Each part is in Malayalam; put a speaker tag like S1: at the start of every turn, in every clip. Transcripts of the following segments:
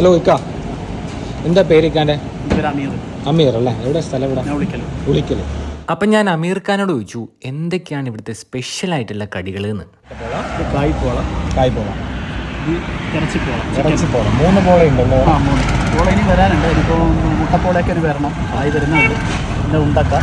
S1: ഹലോ ഇക്ക എന്താ പേര് ഇക്കാൻ്റെ
S2: ഇവർ അമീർ
S1: അമീർ അല്ലേ എവിടെ സ്ഥലം ഇവിടെ
S2: ഞാൻ വിളിക്കല്
S1: വിളിക്കല്
S3: അപ്പം ഞാൻ അമീർ ഖാനോട് ചോദിച്ചു എന്തൊക്കെയാണ് ഇവിടുത്തെ സ്പെഷ്യൽ ആയിട്ടുള്ള കടികൾ എന്ന്
S2: ഇത് കായ്പോള
S1: കായ്പോള
S2: ഇത് ഇറച്ചിപ്പോള
S1: ഇറച്ചി പോള മൂന്ന് പോള ഉണ്ടല്ലോ
S2: ആ മൂന്ന് പോള ഇനി വരാനുണ്ട് ഇനിയിപ്പോൾ മുട്ടപ്പോളയൊക്കെ ഇനി വരണം ആയി വരുന്നുണ്ട് പിന്നെ ഉണ്ടക്ക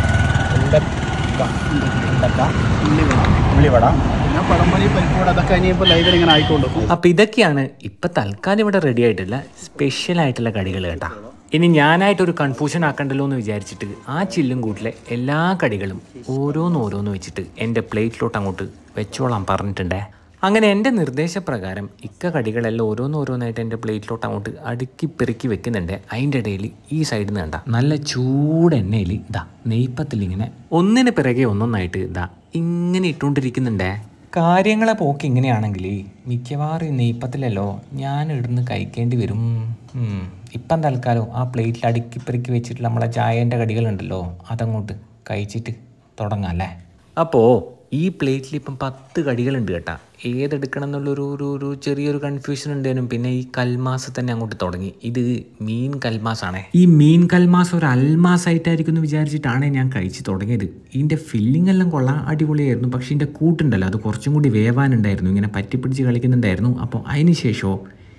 S1: ഉണ്ടക്ക ഉണ്ടക്ക
S2: ഉള്ളിവട
S1: ഉള്ളിവട
S2: പിന്നെ പഴംപൊരി പരിപ്പോട് അതൊക്കെ ഇനിയിപ്പോൾ ലൈവിൽ ഇങ്ങനെ ആയിക്കൊണ്ടിരിക്കും
S3: അപ്പം ഇതൊക്കെയാണ് ഇപ്പം തൽക്കാലം ഇവിടെ റെഡി ആയിട്ടുള്ള സ്പെഷ്യൽ ആയിട്ടുള്ള കടികൾ കേട്ടാ ഇനി ഞാനായിട്ടൊരു കൺഫ്യൂഷൻ ആക്കണ്ടല്ലോ എന്ന് വിചാരിച്ചിട്ട് ആ ചില്ലും കൂട്ടിലെ എല്ലാ കടികളും ഓരോന്നോരോന്ന് വെച്ചിട്ട് എൻ്റെ പ്ലേറ്റിലോട്ട് അങ്ങോട്ട് വെച്ചോളാൻ പറഞ്ഞിട്ടുണ്ടേ അങ്ങനെ എൻ്റെ നിർദ്ദേശപ്രകാരം ഇക്ക കടികളെല്ലാം ഓരോന്നോരോന്നായിട്ട് എൻ്റെ പ്ലേറ്റിലോട്ട് അങ്ങോട്ട് അടുക്കി പെറുക്കി വെക്കുന്നുണ്ട് അതിൻ്റെ ഇടയിൽ ഈ സൈഡിൽ നിന്ന് കണ്ട നല്ല ചൂട് എണ്ണയിൽ ഇതാ നെയ്പ്പത്തിൽ ഇങ്ങനെ ഒന്നിന് പിറകെ ഒന്നൊന്നായിട്ട് ഇതാ ഇങ്ങനെ ഇട്ടുകൊണ്ടിരിക്കുന്നുണ്ടേ കാര്യങ്ങളെ പോക്ക് ഇങ്ങനെയാണെങ്കിൽ മിക്കവാറും ഈ നെയ്പ്പത്തിലല്ലോ ഞാൻ ഇടുന്ന് കഴിക്കേണ്ടി വരും ഉം. ഇപ്പം തൽക്കാലം ആ പ്ലേറ്റിൽ അടുക്കി പെറുക്കി വെച്ചിട്ടുള്ള നമ്മളെ ചായേൻ്റെ കടികളുണ്ടല്ലോ അതങ്ങോട്ട് കഴിച്ചിട്ട് തുടങ്ങാം അല്ലേ അപ്പോൾ ഈ പ്ലേറ്റിൽ ഇപ്പം പത്ത് കടികളുണ്ട് കേട്ടാ ഏതെടുക്കണം എന്നുള്ളൊരു ഒരു ഒരു ചെറിയൊരു കൺഫ്യൂഷൻ ഉണ്ടേനും പിന്നെ ഈ കൽമാസ് തന്നെ അങ്ങോട്ട് തുടങ്ങി ഇത് മീൻ കൽമാസാണേ ഈ മീൻ കൽമാസ് ഒരു അൽമാസ് ആയിട്ടായിരിക്കും എന്ന് വിചാരിച്ചിട്ടാണ് ഞാൻ കഴിച്ച് തുടങ്ങിയത് ഇതിൻ്റെ ഫില്ലിംഗ് എല്ലാം കൊള്ളാം അടിപൊളിയായിരുന്നു പക്ഷേ ഇതിൻ്റെ കൂട്ടുണ്ടല്ലോ അത് കുറച്ചും കൂടി വേവാനുണ്ടായിരുന്നു ഇങ്ങനെ പറ്റിപ്പിടിച്ച് കളിക്കുന്നുണ്ടായിരുന്നു അപ്പോൾ അതിന് ശേഷമോ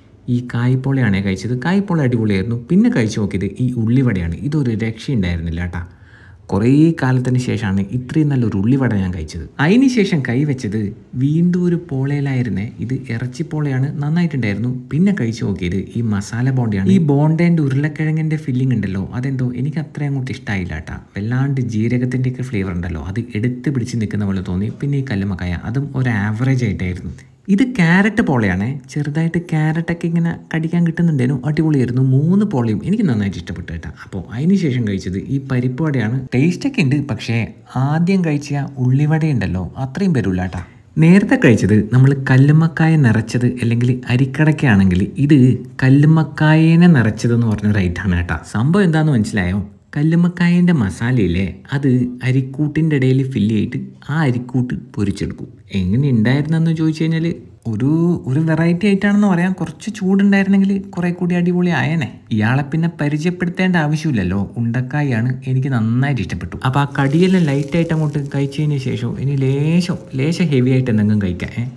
S3: ഈ കായ്പോളയാണ് കഴിച്ചത് കായ്പോള അടിപൊളിയായിരുന്നു പിന്നെ കഴിച്ചു നോക്കിയത് ഈ ഉള്ളിവടയാണ് ഇതൊരു രക്ഷയുണ്ടായിരുന്നില്ല കേട്ടാ കുറേ കാലത്തിന് ശേഷമാണ് ഇത്രയും നല്ലൊരു ഉള്ളിവട ഞാൻ കഴിച്ചത് അതിന് ശേഷം കൈവച്ചത് വീണ്ടും ഒരു പോളയിലായിരുന്നേ ഇത് ഇറച്ചി പോളയാണ് നന്നായിട്ടുണ്ടായിരുന്നു പിന്നെ കഴിച്ചു നോക്കിയത് ഈ മസാല ബോണ്ടയാണ് ഈ ബോണ്ടേൻ്റെ ഉരുളക്കിഴങ്ങിൻ്റെ ഫില്ലിംഗ് ഉണ്ടല്ലോ അതെന്തോ എനിക്ക് അത്ര അങ്ങോട്ട് ഇഷ്ടമായില്ല കേട്ടാ വല്ലാണ്ട് ജീരകത്തിൻ്റെയൊക്കെ ഫ്ലേവർ ഉണ്ടല്ലോ അത് എടുത്ത് പിടിച്ച് നിൽക്കുന്ന പോലെ തോന്നി പിന്നെ ഈ കല്ലുമക്കായ അതും ഒരു ആവറേജ് ആയിട്ടായിരുന്നു ഇത് ക്യാരറ്റ് പോളയാണ് ചെറുതായിട്ട് ക്യാരറ്റൊക്കെ ഇങ്ങനെ കടിക്കാൻ കിട്ടുന്നുണ്ടേനു അടിപൊളിയായിരുന്നു മൂന്ന് പോളയും എനിക്ക് നന്നായിട്ട് ഇഷ്ടപ്പെട്ടു കേട്ടോ അപ്പോൾ അതിന് ശേഷം കഴിച്ചത് ഈ പരിപ്പ് വടയാണ് ടേസ്റ്റൊക്കെ ഉണ്ട് പക്ഷേ ആദ്യം കഴിച്ച ഉള്ളിവട ഉണ്ടല്ലോ അത്രയും വരില്ല കേട്ടോ നേരത്തെ കഴിച്ചത് നമ്മൾ കല്ലുമ്മക്കായ നിറച്ചത് അല്ലെങ്കിൽ അരിക്കടക്കയാണെങ്കിൽ ഇത് കല്ലുമ്മക്കായേനെ നിറച്ചതെന്ന് പറഞ്ഞൊരു ഐറ്റാണ് കേട്ടോ സംഭവം എന്താണെന്ന് മനസ്സിലായോ കല്ലുമ്മക്കായൻ്റെ മസാലയില്ലേ അത് അരിക്കൂട്ടിൻ്റെ ഇടയിൽ ഫില്ല് ചെയ്തിട്ട് ആ അരിക്കൂട്ട് പൊരിച്ചെടുക്കും എങ്ങനെ ഉണ്ടായിരുന്നെന്ന് ചോദിച്ചു കഴിഞ്ഞാൽ ഒരു ഒരു വെറൈറ്റി ആയിട്ടാണെന്ന് പറയാം കുറച്ച് ചൂടുണ്ടായിരുന്നെങ്കിൽ കുറേ കൂടി അടിപൊളി ആയേനെ ഇയാളെ പിന്നെ പരിചയപ്പെടുത്തേണ്ട ആവശ്യമില്ലല്ലോ ഉണ്ടക്കായാണ് എനിക്ക് നന്നായിട്ട് ഇഷ്ടപ്പെട്ടു അപ്പോൾ ആ കടിയെല്ലാം ലൈറ്റായിട്ട് അങ്ങോട്ട് കഴിച്ചതിന് ശേഷം ഇനി ലേശം ലേശം ഹെവി ആയിട്ട് എന്തെങ്കിലും കഴിക്കാം ഏ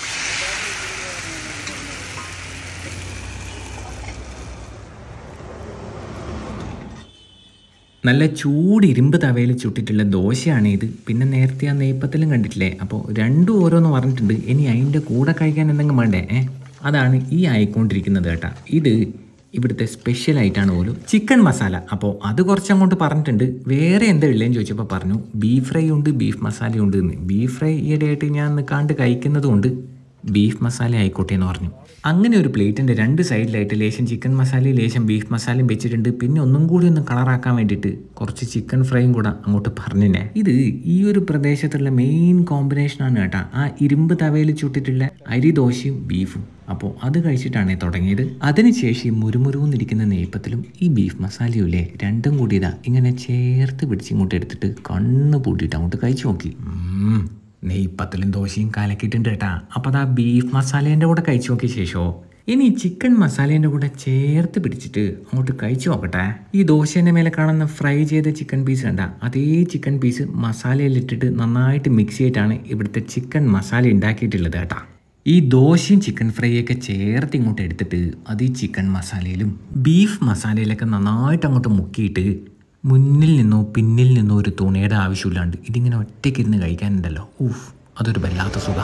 S3: നല്ല ചൂട് ഇരുമ്പ് തവയിൽ ചുട്ടിട്ടുള്ള ദോശയാണ് ഇത് പിന്നെ നേരത്തെ ആ നെയ്പ്പത്തിലും കണ്ടിട്ടില്ലേ അപ്പോൾ രണ്ടും ഓരോന്ന് പറഞ്ഞിട്ടുണ്ട് ഇനി അതിൻ്റെ കൂടെ കഴിക്കാൻ എന്തെങ്കിലും വേണ്ടേ ഏ അതാണ് ഈ ആയിക്കൊണ്ടിരിക്കുന്നത് കേട്ടാ ഇത് ഇവിടുത്തെ സ്പെഷ്യൽ ആയിട്ടാണ് പോലും ചിക്കൻ മസാല അപ്പോൾ അത് കുറച്ച് അങ്ങോട്ട് പറഞ്ഞിട്ടുണ്ട് വേറെ എന്താ ഉള്ളതെന്ന് ചോദിച്ചപ്പോൾ പറഞ്ഞു ബീഫ് ഫ്രൈ ഉണ്ട് ബീഫ് മസാല ഉണ്ട് എന്ന് ബീഫ് ഫ്രൈ ഈയിടെയായിട്ട് ഞാൻ നിൽക്കാണ്ട് കഴിക്കുന്നത് കൊണ്ട് ബീഫ് മസാല ആയിക്കോട്ടെ എന്ന് പറഞ്ഞു അങ്ങനെ ഒരു പ്ലേറ്റിൻ്റെ രണ്ട് സൈഡിലായിട്ട് ലേശം ചിക്കൻ മസാലയും ലേശം ബീഫ് മസാലയും വെച്ചിട്ടുണ്ട് പിന്നെ ഒന്നും കൂടി ഒന്ന് കളറാക്കാൻ വേണ്ടിയിട്ട് കുറച്ച് ചിക്കൻ ഫ്രൈയും കൂടെ അങ്ങോട്ട് പറഞ്ഞിനെ ഇത് ഈ ഒരു പ്രദേശത്തുള്ള മെയിൻ കോമ്പിനേഷനാണ് കേട്ടാ ആ ഇരുമ്പ് തവയിൽ ചുട്ടിട്ടുള്ള അരി ദോശയും ബീഫും അപ്പോൾ അത് കഴിച്ചിട്ടാണ് തുടങ്ങിയത് അതിനുശേഷം ഈ മുരുമുരുന്നിരിക്കുന്ന നെയ്പ്പത്തിലും ഈ ബീഫ് മസാലയും ഇല്ലേ രണ്ടും കൂടി ഇതാ ഇങ്ങനെ ചേർത്ത് പിടിച്ചിങ്ങോട്ട് എടുത്തിട്ട് കണ്ണ് പൂട്ടിയിട്ട് അങ്ങോട്ട് കഴിച്ചു നോക്കി ഉം. നെയ്പ്പത്തലും ദോശയും കലക്കിയിട്ടുണ്ട് കേട്ടാ അപ്പോൾ അത് ആ ബീഫ് മസാലേൻ്റെ കൂടെ കഴിച്ചു നോക്കിയ ശേഷമോ ഇനി ചിക്കൻ മസാലേൻ്റെ കൂടെ ചേർത്ത് പിടിച്ചിട്ട് അങ്ങോട്ട് കഴിച്ചു നോക്കട്ടെ ഈ ദോശേൻ്റെ മേലെ കാണുന്ന ഫ്രൈ ചെയ്ത ചിക്കൻ പീസ് കണ്ട അതേ ചിക്കൻ പീസ് മസാലയിലിട്ടിട്ട് നന്നായിട്ട് മിക്സ് ചെയ്തിട്ടാണ് ഇവിടുത്തെ ചിക്കൻ മസാല ഉണ്ടാക്കിയിട്ടുള്ളത് കേട്ടാ ഈ ദോശയും ചിക്കൻ ഫ്രൈയൊക്കെ ചേർത്ത് ഇങ്ങോട്ട് എടുത്തിട്ട് അത് ഈ ചിക്കൻ മസാലയിലും ബീഫ് മസാലയിലൊക്കെ നന്നായിട്ട് അങ്ങോട്ട് മുക്കിയിട്ട് മുന്നിൽ നിന്നോ പിന്നിൽ നിന്നോ ഒരു തുണിയുടെ ആവശ്യമില്ലാണ്ട് ഇതിങ്ങനെ ഒറ്റയ്ക്കിരുന്ന് കഴിക്കാനുണ്ടല്ലോ ഊഫ് അതൊരു വല്ലാത്ത സുഖം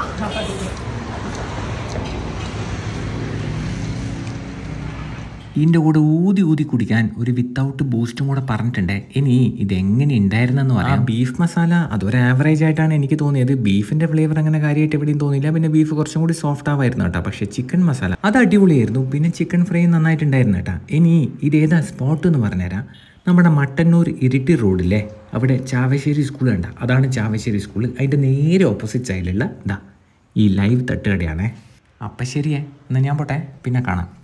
S3: ഇതിൻ്റെ കൂടെ ഊതി ഊതി കുടിക്കാൻ ഒരു വിത്തൗട്ട് ബൂസ്റ്റും കൂടെ പറഞ്ഞിട്ടുണ്ട് ഇനി ഇതെങ്ങനെ ഉണ്ടായിരുന്നെന്ന് പറയാം ബീഫ് മസാല അതൊരു ആവറേജ് ആയിട്ടാണ് എനിക്ക് തോന്നിയത് ബീഫിൻ്റെ ഫ്ലേവർ അങ്ങനെ കാര്യമായിട്ട് എവിടെയും തോന്നിയില്ല പിന്നെ ബീഫ് കുറച്ചും കൂടി സോഫ്റ്റ് ആവായിരുന്നു കേട്ടോ പക്ഷേ ചിക്കൻ മസാല അത് അടിപൊളിയായിരുന്നു പിന്നെ ചിക്കൻ ഫ്രൈ നന്നായിട്ടുണ്ടായിരുന്നു കേട്ടോ ഇനി ഇതേതാ സ്പോട്ട് എന്ന് പറഞ്ഞുതരാം നമ്മുടെ മട്ടന്നൂർ ഇരിട്ടി റോഡിലെ അവിടെ ചാവശ്ശേരി സ്കൂൾ കണ്ട അതാണ് ചാവശ്ശേരി സ്കൂൾ അതിൻ്റെ നേരെ ഓപ്പോസിറ്റ് സൈഡിലുള്ള ഇതാ ഈ ലൈവ് തട്ടുകടയാണേ അപ്പം ശരിയേ എന്നാൽ ഞാൻ പോട്ടെ പിന്നെ കാണാം